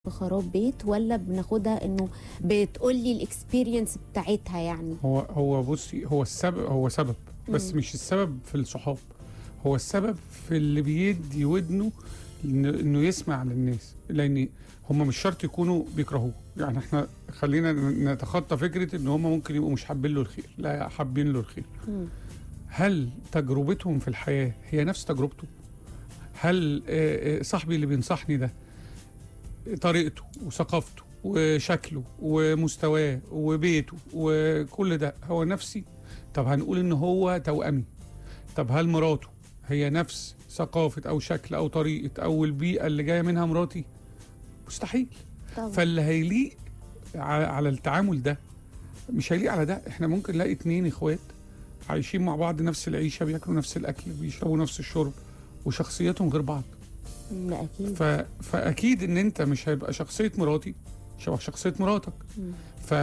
في خراب بيت ولا بناخدها انه بتقول لي الاكسبيرينس بتاعتها يعني هو هو بصي هو السبب هو سبب بس مم. مش السبب في الصحاب هو السبب في اللي بيدي ودنه إنه- انه يسمع للناس لان هم مش شرط يكونوا بيكرهوه يعني احنا خلينا نتخطى فكره ان هم ممكن يبقوا مش حابين له الخير لا حابين له الخير مم. هل تجربتهم في الحياه هي نفس تجربته هل آه، آه، صاحبي اللي بينصحني ده طريقته وثقافته وشكله ومستواه وبيته وكل ده هو نفسي طب هنقول ان هو توأمي طب هل مراته هي نفس ثقافة او شكل او طريقة او البيئة اللي جاية منها مراتي مستحيل طبعا فاللي هيليق ع- على التعامل ده مش هيليق على ده احنا ممكن نلاقي اتنين اخوات عايشين مع بعض نفس العيشة بياكلوا نفس الاكل بيشربوا نفس الشرب وشخصياتهم غير بعض لا اكيد ف... فاكيد ان انت مش هيبقى شخصيه مراتي شبه شخصيه مراتك مم.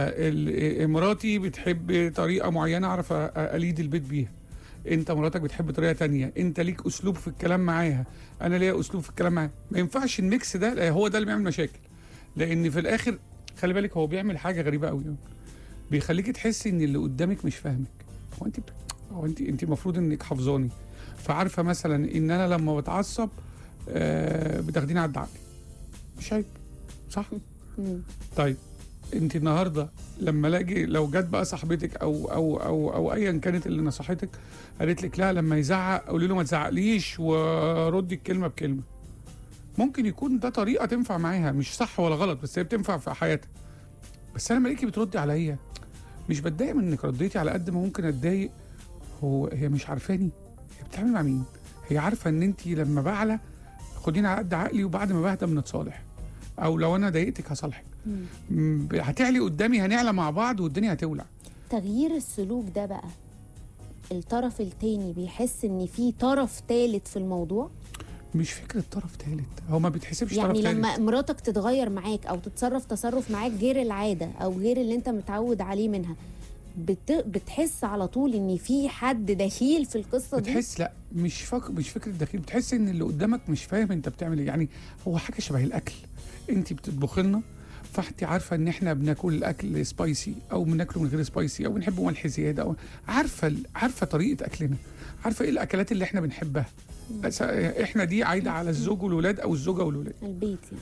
فمراتي بتحب طريقه معينه اعرف أ- اليد البيت بيها انت مراتك بتحب طريقه تانية انت ليك اسلوب في الكلام معاها انا ليا اسلوب في الكلام معاها ما ينفعش الميكس ده لا، هو ده اللي بيعمل مشاكل لان في الاخر خلي بالك هو بيعمل حاجه غريبه قوي بيخليك تحسي ان اللي قدامك مش فاهمك هو انت بت... هو انت انت المفروض انك حافظاني فعارفه مثلا ان انا لما بتعصب آه بتاخديني على الدعق مش عيب صح مم. طيب انت النهارده لما الاقي لو جت بقى صاحبتك او او او او ايا كانت اللي نصحتك قالت لك لا لما يزعق قولي له ما تزعقليش وردي الكلمه بكلمه ممكن يكون ده طريقه تنفع معاها مش صح ولا غلط بس هي بتنفع في حياتها بس انا لما الاقيكي بتردي عليا مش بتضايق من انك رديتي على قد ما ممكن اتضايق هو هي مش عارفاني هي بتتعامل مع مين هي عارفه ان انت لما بعلى خديني على قد عقلي وبعد ما بهدى بنتصالح او لو انا ضايقتك هصالحك مم. م- هتعلي قدامي هنعلى مع بعض والدنيا هتولع تغيير السلوك ده بقى الطرف التاني بيحس ان في طرف تالت في الموضوع مش فكره طرف ثالث هو ما بيتحسبش طرف يعني ثالث لما مراتك تتغير معاك او تتصرف تصرف معاك غير العاده او غير اللي انت متعود عليه منها بت... بتحس على طول ان في حد دخيل في القصه دي بتحس لا مش فك... مش فكره دخيل بتحس ان اللي قدامك مش فاهم انت بتعمل ايه يعني هو حاجه شبه الاكل انت بتطبخي لنا فانت عارفه ان احنا بناكل الاكل سبايسي او بناكله من غير سبايسي او بنحبه ملح زياده او عارفه ال- عارفه طريقه اكلنا عارفه ايه الاكلات اللي احنا بنحبها بس احنا دي عايده على الزوج والولاد او الزوجه والولاد البيت يعني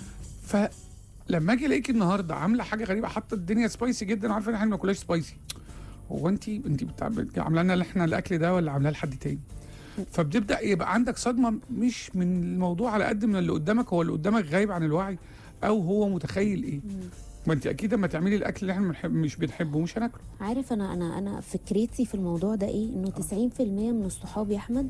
فلما اجي الاقيك النهارده عامله حاجه غريبه حاطه الدنيا سبايسي جدا وعارفه ان احنا ما بناكلهاش سبايسي هو انت انت بتاع- بت- عامله لنا احنا الاكل ده ولا عاملاه لحد تاني فبتبدا يبقى عندك صدمه مش من الموضوع على قد من اللي قدامك هو اللي قدامك غايب عن الوعي او هو متخيل ايه ما انت اكيد لما تعملي الاكل اللي احنا بنحب مش بنحبه مش هناكله عارف انا انا انا فكرتي في الموضوع ده ايه انه 90% من الصحاب يا احمد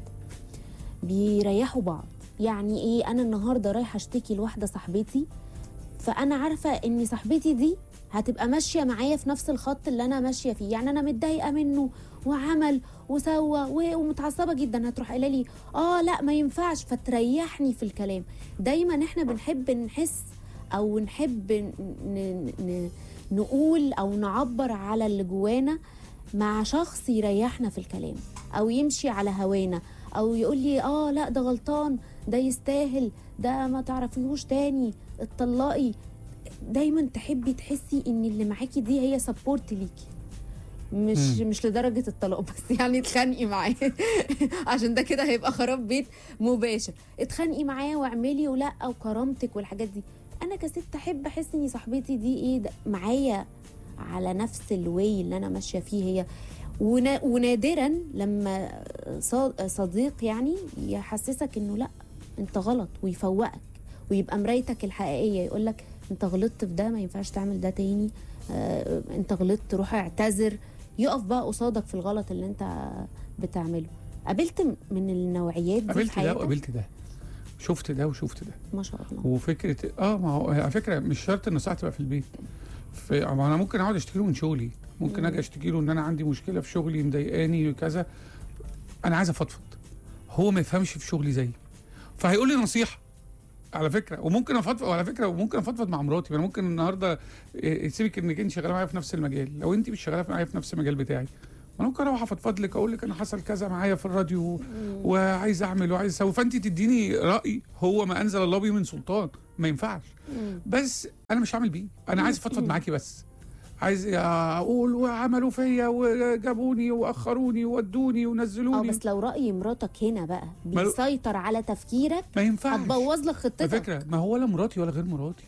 بيريحوا بعض يعني ايه انا النهارده رايحه اشتكي لواحده صاحبتي فانا عارفه ان صاحبتي دي هتبقى ماشيه معايا في نفس الخط اللي انا ماشيه فيه يعني انا متضايقه منه وعمل وسوى و- ومتعصبه جدا هتروح قايله لي اه لا ما ينفعش فتريحني في الكلام دايما احنا بنحب نحس او نحب ن- ن- ن- نقول او نعبر على اللي جوانا مع شخص يريحنا في الكلام او يمشي على هوانا او يقول لي اه لا ده غلطان ده يستاهل ده ما تعرفيهوش تاني اتطلقي دايما تحبي تحسي ان اللي معاكي دي هي سبورت ليكي مش مم. مش لدرجه الطلاق بس يعني اتخانقي معاه عشان ده كده هيبقى خراب بيت مباشر اتخانقي معاه واعملي ولا وكرامتك والحاجات دي انا كست احب احس ان صاحبتي دي ايه ده معايا على نفس الواي اللي انا ماشيه فيه هي ونا ونادرا لما صا- صديق يعني يحسسك انه لا انت غلط ويفوقك ويبقى مرايتك الحقيقيه يقول لك انت غلطت في ده ما ينفعش تعمل ده تاني آه، انت غلطت روح اعتذر يقف بقى قصادك في الغلط اللي انت بتعمله قابلت م- من النوعيات دي في قابلت ده حياتك وقابلت ده شفت ده وشفت ده ما شاء الله وفكره اه ما هو على فكره مش شرط النصيحه تبقى في البيت في ما انا ممكن اقعد اشتكي له من شغلي ممكن مم. اجي اشتكي له ان انا عندي مشكله في شغلي مضايقاني وكذا انا عايز افضفض هو ما يفهمش في شغلي زيي فهيقول لي نصيحه على فكره وممكن افضفض وعلى فكره وممكن افضفض مع مراتي انا ممكن النهارده إيه، سيبك انك انت شغاله معايا في نفس المجال لو انت مش شغاله معايا في نفس المجال بتاعي انا ممكن اروح افضفض لك اقول لك انا حصل كذا معايا في الراديو وعايز اعمل وعايز اسوي فانت تديني راي هو ما انزل الله به من سلطان ما ينفعش مم. بس انا مش هعمل بيه انا عايز افضفض معاكي بس عايز اقول وعملوا فيا وجابوني واخروني وودوني اه ونزلوني بس لو راي مراتك هنا بقى مالو- بيسيطر على تفكيرك ما ينفعش هتبوظ لك على خطتك فكره ما هو ولا مراتي ولا غير مراتي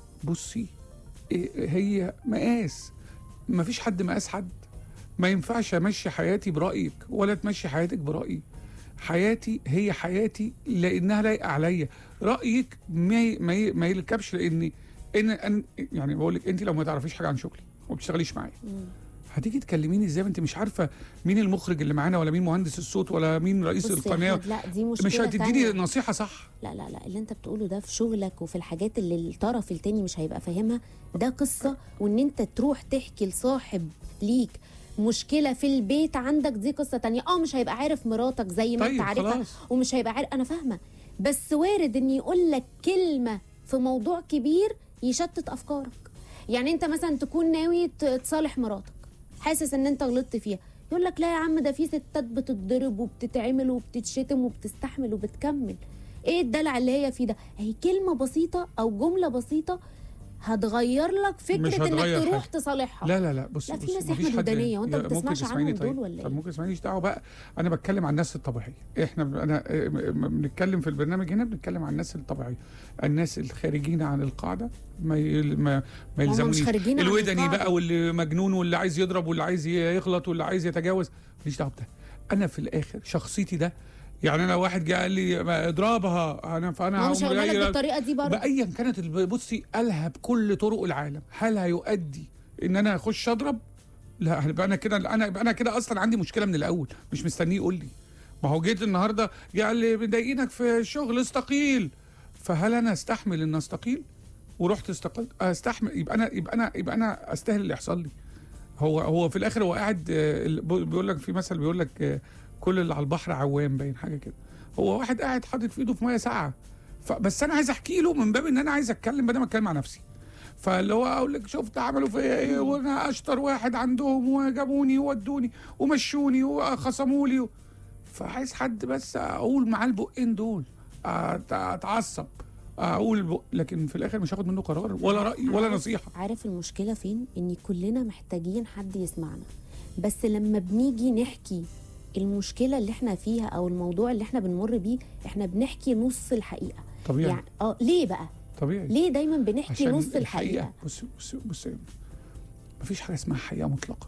بصي إيه هي مقاس ما فيش حد مقاس حد ما ينفعش امشي حياتي برايك ولا تمشي حياتك برايي حياتي هي حياتي لانها لايقه عليا رايك ما ي- ما ي- ما يركبش لاني ان أن يعني بقول لك انت لو ما تعرفيش حاجه عن شغلي وما بتشتغليش معايا مم. هتيجي تكلميني ازاي ما انت مش عارفه مين المخرج اللي معانا ولا مين مهندس الصوت ولا مين رئيس بص يا القناه أحمد، لا دي مشكله مش هتديني تانية. نصيحه صح لا لا لا اللي انت بتقوله ده في شغلك وفي الحاجات اللي الطرف التاني مش هيبقى فاهمها ده قصه وان انت تروح تحكي لصاحب ليك مشكله في البيت عندك دي قصه تانية اه مش هيبقى عارف مراتك زي ما طيب انت عارفها خلاص ومش هيبقى عارف انا فاهمه بس وارد ان يقول لك كلمه في موضوع كبير يشتت افكارك يعني انت مثلا تكون ناوي ت- تصالح مراتك حاسس ان انت غلطت فيها يقول لك لا يا عم ده في ستات بتتضرب وبتتعمل وبتتشتم وبتستحمل وبتكمل ايه الدلع اللي هي فيه ده هي كلمه بسيطه او جمله بسيطه هتغير لك مش فكره هتغير انك تروح حاجة. تصالحها لا لا لا بص لا، في بص ناس مفيش إحنا حد- ودانية، وأنت يا- ما ممكن بتسمعش تسمعيني عنهم طيب؟ دول ولا طب إيه؟ ممكن تسمعينيش دعوه بقى انا بتكلم عن الناس الطبيعيه احنا ب- انا آه، م- م- بنتكلم في البرنامج هنا بنتكلم عن الناس الطبيعيه الناس الخارجين عن القاعده ما يل- ما, ما هم مش يلزمونيش خارجين عن الودني القاعدة. بقى واللي مجنون واللي عايز يضرب واللي عايز يغلط واللي عايز يتجاوز ماليش دعوه بده انا في الاخر شخصيتي ده يعني انا واحد جه قال لي ما اضربها انا فانا ما هو مش هقوم هيقولها لك جاي- بالطريقه دي برضه بايا كانت الب- بصي قالها بكل طرق العالم هل هيؤدي ان انا اخش اضرب لا هيبقى انا كده انا يبقى انا كده اصلا عندي مشكله من الاول مش مستنيه يقول لي ما هو جيت النهارده جه قال لي مضايقينك في الشغل استقيل فهل انا استحمل ان استقيل ورحت استقلت استحمل يبقى انا يبقى انا يبقى انا استاهل اللي يحصل لي هو هو في الاخر هو قاعد آه، ال- بيقول لك في مثل بيقول لك آه، كل اللي على البحر عوام باين حاجه كده هو واحد قاعد حاطط في ايده في ميه ساقعه فبس انا عايز احكي له من باب ان انا عايز اتكلم بدل ما اتكلم مع نفسي فاللي هو اقول لك شفت عملوا فيا ايه وانا اشطر واحد عندهم وجابوني وودوني ومشوني وخصموا لي فعايز حد بس اقول معاه البقين دول أت- اتعصب اقول البق لكن في الاخر مش هاخد منه قرار ولا راي ولا عارف- نصيحه عارف المشكله فين ان كلنا محتاجين حد يسمعنا بس لما بنيجي نحكي المشكله اللي احنا فيها او الموضوع اللي احنا بنمر بيه احنا بنحكي نص الحقيقه طبيعي يعني اه ليه بقى طبيعي ليه دايما بنحكي عشان نص الحقيقه بص بص بص مفيش حاجه اسمها حقيقه مطلقه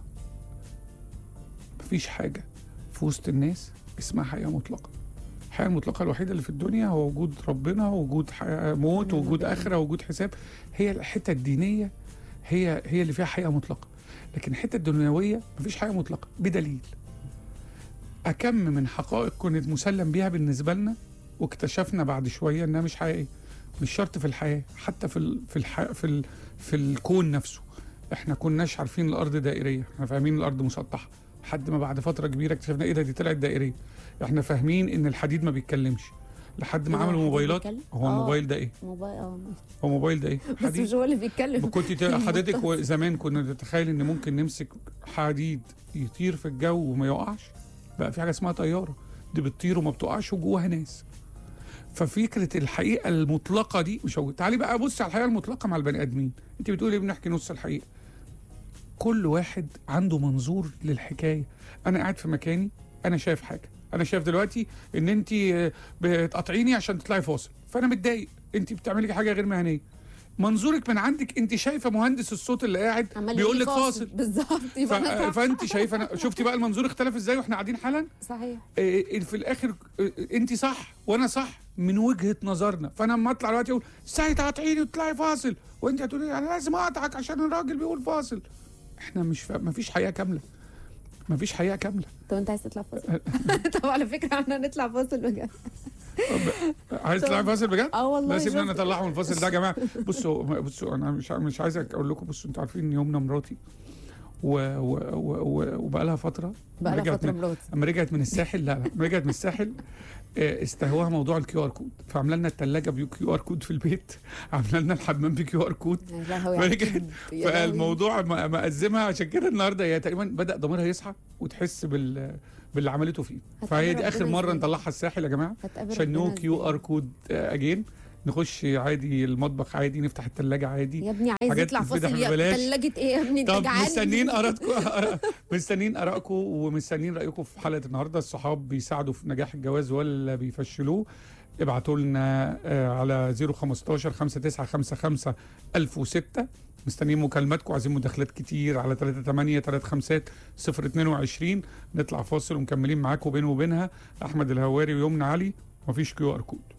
مفيش حاجه في وسط الناس اسمها حقيقه مطلقه الحقيقه المطلقه الوحيده اللي في الدنيا هو وجود ربنا ووجود حياة موت ونعم ووجود بالله. اخره ووجود حساب هي الحته الدينيه هي هي اللي فيها حقيقه مطلقه لكن الحته الدنيويه مفيش حقيقه مطلقه بدليل أكم من حقائق كنت مسلم بيها بالنسبة لنا واكتشفنا بعد شوية إنها مش حقيقية مش شرط في الحياة حتى في ال في الح في ال في الكون نفسه احنا كناش عارفين الأرض دائرية احنا فاهمين الأرض مسطحة لحد ما بعد فترة كبيرة اكتشفنا ايه ده دي طلعت دائرية احنا فاهمين إن الحديد ما بيتكلمش لحد ما إيه ده، عملوا الحديد موبايلات بيتكلم؟ هو آه. الموبايل ده ايه موبايل اه هو موبايل ده ايه بس مش هو اللي بيتكلم كنت ت- حضرتك و- زمان كنا نتخيل ان ممكن نمسك حديد يطير في الجو وما يقعش بقى في حاجه اسمها طياره دي بتطير وما بتقعش وجواها ناس ففكره الحقيقه المطلقه دي مش موجوده تعالي بقى بصي على الحقيقه المطلقه مع البني ادمين انت بتقولي بنحكي نص الحقيقه كل واحد عنده منظور للحكايه انا قاعد في مكاني انا شايف حاجه انا شايف دلوقتي ان انت آه، بتقاطعيني عشان تطلعي فاصل فانا متضايق انت بتعملي حاجه غير مهنيه منظورك من عندك انت شايفه مهندس الصوت اللي قاعد عمال بيقول يقول لك فاصل بالظبط ف... يبقى أنا صح. فانت شايفه أنا... شفتي بقى المنظور اختلف ازاي واحنا قاعدين حالا صحيح إيه، في الاخر إيه، انت صح وانا صح من وجهه نظرنا فانا لما اطلع دلوقتي اقول ازاي تقاطعيني وتطلعي فاصل وانت هتقولي انا لازم اقطعك عشان الراجل بيقول فاصل احنا مش فا... مفيش حقيقه كامله مفيش حقيقه كامله طب انت عايز تطلع فاصل طب على فكره احنا نطلع فاصل بجد عايز تطلعي فاصل بجد؟ اه والله لا سيبنا شفت. نطلعه من الفاصل ده يا جماعه بصوا بصوا انا مش مش عايز اقول لكم بصوا انتوا عارفين ان يومنا مراتي و... و... و... و... وبقى لها فتره بقى لها رجعت فتره من- مراتي اما رجعت من الساحل لا لا اما رجعت من الساحل آه، استهواها موضوع الكيو ار كود فعملنا لنا الثلاجه بكيو ار كود في البيت عملنا لنا الحمام بكيو ار كود يا لهوي فرجعت- أكيد. يا لهوي. فالموضوع م- مأزمها عشان كده النهارده هي تقريبا بدا ضميرها يصحى وتحس بال باللي عملته فيه فهي دي ربنا اخر مره إزاي؟ نطلعها الساحل يا جماعه هتقابل عشان نو ربنا كيو إزاي؟ ار كود اجين نخش عادي المطبخ عادي نفتح الثلاجه عادي يا ابني عايز حاجات يطلع تتفتح فاصل يا ببلاش. ثلاجه ايه يا ابني انت طب جعان مستنيين ارائكم مستنيين ارائكم ومستنيين رايكم في حلقه النهارده الصحاب بيساعدوا في نجاح الجواز ولا بيفشلوه ابعتوا لنا آه، على 015 5955 1006 مستنيين مكالماتكم عايزين مداخلات كتير على 38 35 022 نطلع فاصل ومكملين معاكم بينه وبينها احمد الهواري ويمنى علي مفيش كيو ار كود